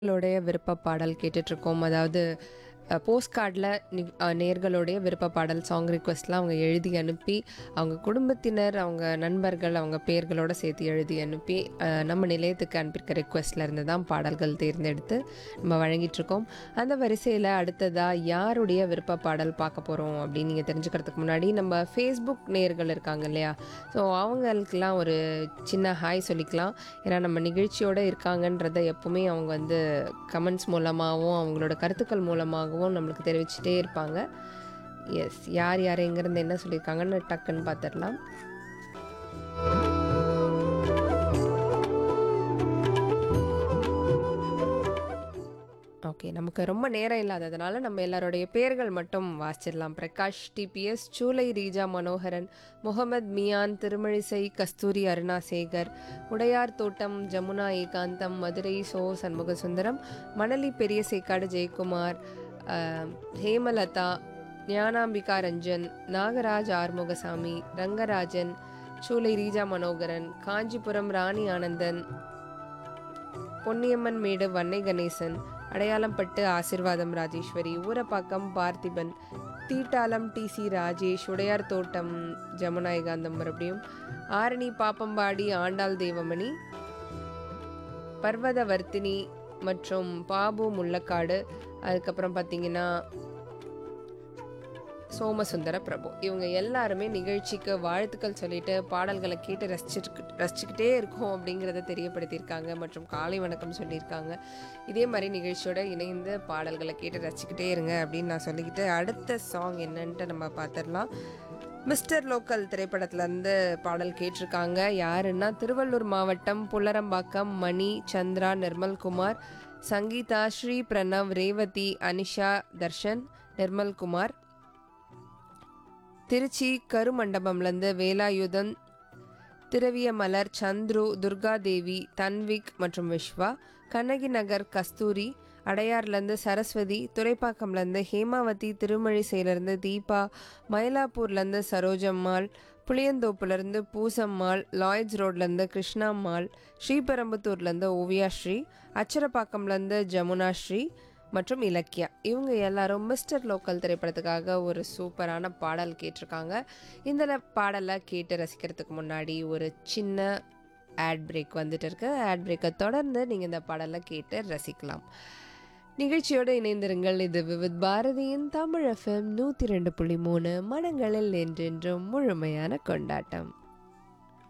ளுடைய விருப்ப பாடல் கேட்டுட்ருக்கோம். அதாவது அ போஸ்ட் கார்ட்ல நி அ நேயர்களுடைய விருப்ப பாடல், சாங் ரிக்வெஸ்ட்லாம் அவங்க எழுதி அனுப்பி, அவங்க குடும்பத்தினர், அவங்க நண்பர்கள், அவங்க பெயர்களோட சேர்த்து எழுதி அனுப்பி, அ நம்ம நிலையத்துக்கு அனுப்பியிருக்க ரிக்வெஸ்ட்ல இருந்து தான் பாடல்கள் தேர்ந்தெடுத்து நம்ம வழங்கிட்டுருக்கோம். அந்த வரிசையில அடுத்ததா யாருடைய விருப்ப பாடல் பார்க்க போறோம் அப்படின்னு நீங்க தெரிஞ்சுக்கிறதுக்கு முன்னாடி, நம்ம ஃபேஸ்புக் நேயர்கள் இருக்காங்க இல்லையா? ஸோ அவங்களுக்கெல்லாம் ஒரு சின்ன ஹாய் சொல்லிக்கலாம். ஏன்னா நம்ம நிகழ்ச்சியோட இருக்காங்கன்றத எப்பவுமே அவங்க வந்து கமெண்ட்ஸ் மூலமாவும், அவங்களோட கருத்துக்கள் மூலமாகவும் நம்மளுக்கு தெரிவிச்சுட்டே இருப்பாங்க. எஸ் யார் யார் எங்கேருந்து என்ன சொல்லியிருக்காங்கன்னு டக்குன்னு பார்த்துடலாம். ஓகே. நமக்கு ரொம்ப நேரம் இல்லாததுனால நம்ம எல்லாருடைய பெயர்கள் மட்டும் வாசிச்சிடலாம். பிரகாஷ் டிபிஎஸ், சூலை ரீஜா மனோகரன், முகமது மியான், திருமழிசை, கஸ்தூரி அருணாசேகர், உடையார் தோட்டம், ஜமுனா ஏகாந்தம், மதுரை சோ சண்முகசுந்தரம், மணலி பெரிய சேக்காடு ஜெயக்குமார், அ ஹேமலதா, ஞானாம்பிகா ரஞ்சன், நாகராஜ் ஆறுமுகசாமி, ரங்கராஜன், சூலை ரீஜா மனோகரன், காஞ்சிபுரம் ராணி ஆனந்தன், பொன்னியம்மன் மேடு வன்னை கணேசன், அடையாளம்பட்டு ஆசிர்வாதம் ராஜேஸ்வரி, ஊரப்பாக்கம் பார்த்திபன், தீட்டாளம் டி சி ராஜேஷ், உடையார் தோட்டம் ஜமுனா ஏகாந்தம் மறுபடியும், ஆரணி பாப்பம்பாடி ஆண்டாள் தேவமணி, பர்வதவர்த்தினி மற்றும் பாபு முள்ளக்காடு, அதுக்கப்புறம் பார்த்தீங்கன்னா சோமசுந்தர பிரபு. இவங்க எல்லாருமே நிகழ்ச்சிக்கு வாழ்த்துக்கள் சொல்லிட்டு, பாடல்கள கேட்டு ரசிச்சுட்டு ரசிச்சுக்கிட்டே இருக்கோம் அப்படிங்கிறத தெரியப்படுத்தியிருக்காங்க மற்றும் காலை வணக்கம் சொல்லியிருக்காங்க. இதே மாரி நிகழ்ச்சியோட இணைந்து பாடல்கள கேட்டு ரசிச்சுக்கிட்டே இருங்க அப்படின்னு நான் சொல்லிக்கிட்டு, அடுத்த சாங் என்னன்ட்டு நம்ம பார்த்துடலாம். மிஸ்டர் லோக்கல் திரைப்படத்துலேருந்து பாடல் கேட்டிருக்காங்க. யாருன்னா திருவள்ளூர் மாவட்டம் புல்லரம்பாக்கம் மணி, சந்திரா, நிர்மல்குமார், சங்கீதா, ஸ்ரீ பிரணவ், ரேவதி, அனிஷா, தர்ஷன், நிர்மல்குமார். திருச்சி கருமண்டபம்லேருந்து வேலாயுதன், திரவியமலர், சந்துரு, துர்காதேவி, தன்விக் மற்றும் விஸ்வா, கண்ணகி நகர் கஸ்தூரி, அடையார்லேருந்து சரஸ்வதி, துரைப்பாக்கம்லேருந்து ஹேமாவதி, திருமழிசையிலேருந்து தீபா, மயிலாப்பூர்லேருந்து சரோஜம்மாள், புளியந்தோப்புலேருந்து பூசம்மாள், லாய்ட்ஸ் ரோட்லேருந்து கிருஷ்ணாம்மாள், ஸ்ரீபெரும்புத்தூர்லேருந்து ஓவியாஸ்ரீ, அச்சரப்பாக்கம்லேருந்து ஜமுனாஸ்ரீ மற்றும் இலக்கியா. இவங்க எல்லாரும் மிஸ்டர் லோக்கல் திரைப்படத்துக்காக ஒரு சூப்பரான பாடல் கேட்டிருக்காங்க. இந்த பாடலை கேட்டு ரசிக்கிறதுக்கு முன்னாடி ஒரு சின்ன ஆட் பிரேக் வந்துட்டு இருக்கு. ஆட் பிரேக்கை தொடர்ந்து நீங்கள் இந்த பாடலை கேட்டு ரசிக்கலாம். நிகழ்ச்சியோடு இணைந்திருங்கள். இது விவித் பாரதியின் தமிழ் எஃப்எம் 102.3 மனங்களில் என்றென்றும் முழுமையான கொண்டாட்டம்.